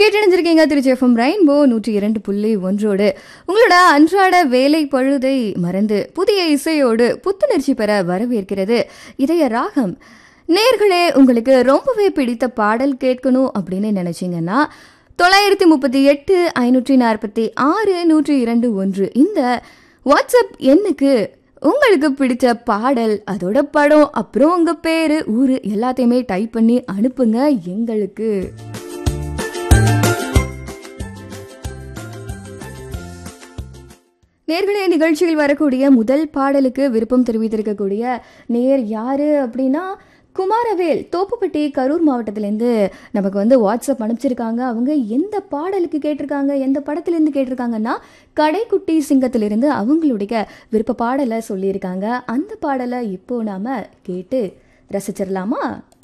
கேட்டணிஞ்சிருக்கீங்க Trichy FM rainbow நூற்றி இரண்டு புள்ளி ஒன்றோடு உங்களோட அன்றாட வேலை பழுதை மறந்து புதிய இசையோடு புத்துணர்ச்சி பெற வரவேற்கிறது இதய ராகம் நேர்களே உங்களுக்கு ரொம்பவே பிடித்த பாடல் கேட்கணும் அப்படின்னு நினைச்சீங்கன்னா தொள்ளாயிரத்தி முப்பத்தி எட்டு ஐநூற்றி நாற்பத்தி ஆறு நூற்றி இரண்டு ஒன்று இந்த வாட்ஸ்அப் எண்ணுக்கு உங்களுக்கு பிடிச்ச பாடல் அதோட படம் அப்புறம் உங்க பேரு ஊரு எல்லாத்தையுமே டைப் பண்ணி அனுப்புங்க எங்களுக்கு நேர்களே நிகழ்ச்சியில் வரக்கூடிய முதல் பாடலுக்கு விருப்பம் தெரிவித்திருக்கக்கூடிய நேர் யாரு அப்படின்னா குமாரவேல் தோப்புப்பட்டி கரூர் மாவட்டத்திலேருந்து நமக்கு வந்து வாட்ஸ்அப் அனுப்பிச்சிருக்காங்க அவங்க எந்த பாடலுக்கு கேட்டிருக்காங்க எந்த படத்துலேருந்து கேட்டிருக்காங்கன்னா கடைக்குட்டி சிங்கத்திலிருந்து அவங்களுடைய விருப்ப பாடலை சொல்லியிருக்காங்க அந்த பாடலை இப்போ நாம கேட்டு ரசிச்சிடலாமா